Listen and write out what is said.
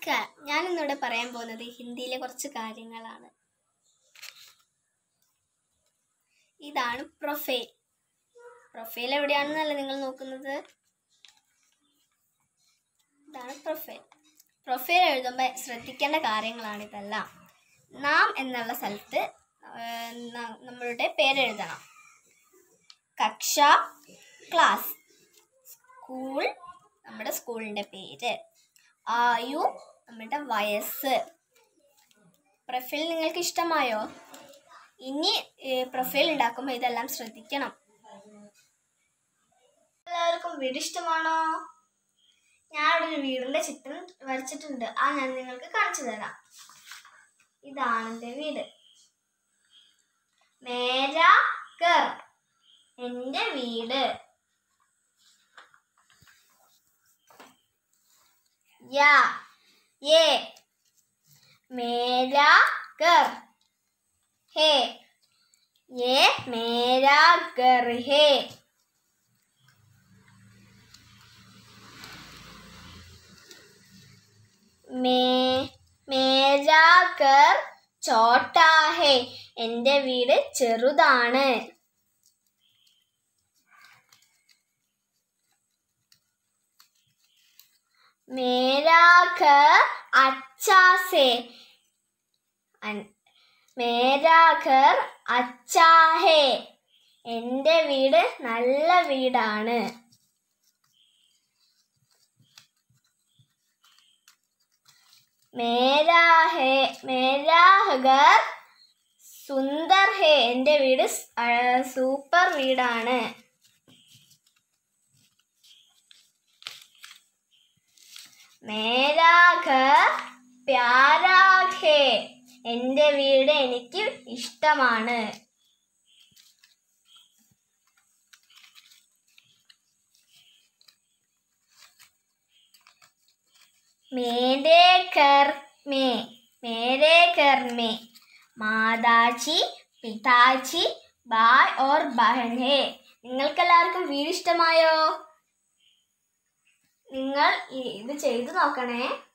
നമസ്കാരം ഞാൻ ഇന്നിവിടെ പറയാൻ പോകുന്നത് ഹിന്ദിയിലെ കുറച്ച് കാര്യങ്ങളാണ് ഇതാണ് പ്രൊഫൈൽ പ്രൊഫൈൽ എവിടെയാണെന്നല്ല നിങ്ങൾ നോക്കുന്നത് ഇതാണ് പ്രൊഫൈൽ പ്രൊഫൈൽ എഴുതുമ്പോൾ ശ്രദ്ധിക്കേണ്ട കാര്യങ്ങളാണ് ഇതെല്ലാം നാം എന്നുള്ള സ്ഥലത്ത് ആ, ന- നമ്മളുടെ പേരെഴുതണം കക്ഷ ക്ലാസ് സ്കൂൾ നമ്മുടെ സ്കൂളിൻ്റെ പേര് ആയു നമ്മുടെ വയസ്സ് പ്രൊഫൈൽ നിങ്ങൾക്ക് ഇഷ്ടമായോ ഇനി പ്രൊഫൈൽ ഉണ്ടാക്കുമ്പോൾ ഇതെല്ലാം ശ്രദ്ധിക്കണം എല്ലാവർക്കും വീട് ഇഷ്ടമാണോ ഞാനിവിടെ ഒരു വീടിന്റെ ചിത്രം വരച്ചിട്ടുണ്ട് ആ ഞാൻ നിങ്ങൾക്ക് കാണിച്ചു തരാം ഇതാണ് എൻ്റെ വീട് മേരാ കർ എൻ്റെ വീട് या ये मेरा घर है ये मेरा घर है मैं मेरा घर ചോട്ടാ ഹേ എൻ്റെ വീട് ചെറുതാണ് मेरा घर अच्छा से അൻ- മേരാ ഘർ അച്ചാ ഹേ എൻ്റെ വീട് നല്ല വീടാണ് മേരാ ഹേ മേരാ ഘർ സുന്ദർ ഹേ എൻ്റെ വീട് സ്- ആ, സൂപ്പർ വീടാണ് മേരാ ഘർ പ്യാരാ ഹേ എൻ്റെ വീട് എനിക്ക് ഇഷ്ടമാണ് മേരെ ഘർ മേ മേരെ ഘർ മേ മാതാജി പിതാജി ബായ് ഓർ ബഹൻ ഹേ നിങ്ങൾക്കെല്ലാവർക്കും വീട് ഇഷ്ടമായോ നിങ്ങൾ ഇ- ഇത് ചെയ്തു നോക്കണേ